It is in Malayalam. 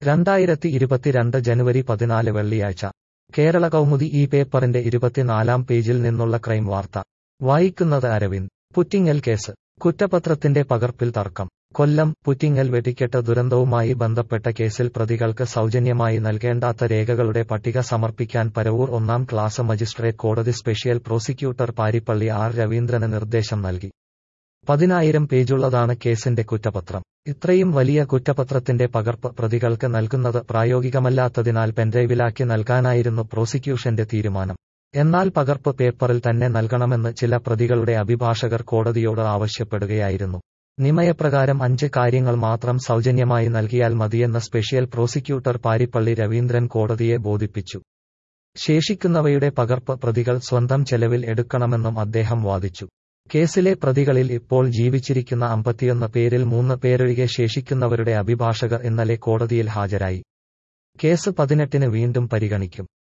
രണ്ടായിരത്തി ഇരുപത്തിരണ്ട് ജനുവരി പതിനാല് വെള്ളിയാഴ്ച കേരള കൗമുദി ഈ പേപ്പറിന്റെ ഇരുപത്തിനാലാം പേജിൽ നിന്നുള്ള ക്രൈം വാർത്ത വായിക്കുന്നത് അരവിന്ദ് പുറ്റിങ്ങൽ കേസ് കുറ്റപത്രത്തിന്റെ പകർപ്പിൽ തർക്കം കൊല്ലം പുറ്റിങ്ങൽ വെടിക്കെട്ട് ദുരന്തവുമായി ബന്ധപ്പെട്ട കേസിൽ പ്രതികൾക്ക് സൗജന്യമായി നൽകേണ്ടാത്ത രേഖകളുടെ പട്ടിക സമർപ്പിക്കാൻ പരവൂർ ഒന്നാം ക്ലാസ് മജിസ്ട്രേറ്റ് കോടതി സ്പെഷ്യൽ പ്രോസിക്യൂട്ടർ പാരിപ്പള്ളി ആർ രവീന്ദ്രന് നിർദ്ദേശം നൽകി പതിനായിരം പേജുള്ളതാണ് കേസിന്റെ കുറ്റപത്രം ഇത്രയും വലിയ കുറ്റപത്രത്തിന്റെ പകർപ്പ് പ്രതികൾക്ക് നൽകുന്നത് പ്രായോഗികമല്ലാത്തതിനാൽ പെൻഡ്രൈവിലാക്കി നൽകാനായിരുന്നു പ്രോസിക്യൂഷന്റെ തീരുമാനം എന്നാൽ പകർപ്പ് പേപ്പറിൽ തന്നെ നൽകണമെന്ന് ചില പ്രതികളുടെ അഭിഭാഷകർ കോടതിയോട് ആവശ്യപ്പെടുകയായിരുന്നു നിയമയപ്രകാരം അഞ്ച് കാര്യങ്ങൾ മാത്രം സൗജന്യമായി നൽകിയാൽ മതിയെന്ന സ്പെഷ്യൽ പ്രോസിക്യൂട്ടർ പാരിപ്പള്ളി രവീന്ദ്രൻ കോടതിയെ ബോധിപ്പിച്ചു ശേഷിക്കുന്നവയുടെ പകർപ്പ് പ്രതികൾ സ്വന്തം ചെലവിൽ എടുക്കണമെന്നും അദ്ദേഹം വാദിച്ചു കേസിലെ പ്രതികളിൽ ഇപ്പോൾ ജീവിച്ചിരിക്കുന്ന അമ്പത്തിയൊന്ന് പേരിൽ മൂന്ന് പേരൊഴികെ ശേഷിക്കുന്നവരുടെ അഭിഭാഷകർ ഇന്നലെ കോടതിയിൽ ഹാജരായി കേസ് പതിനെട്ടിന് വീണ്ടും പരിഗണിക്കും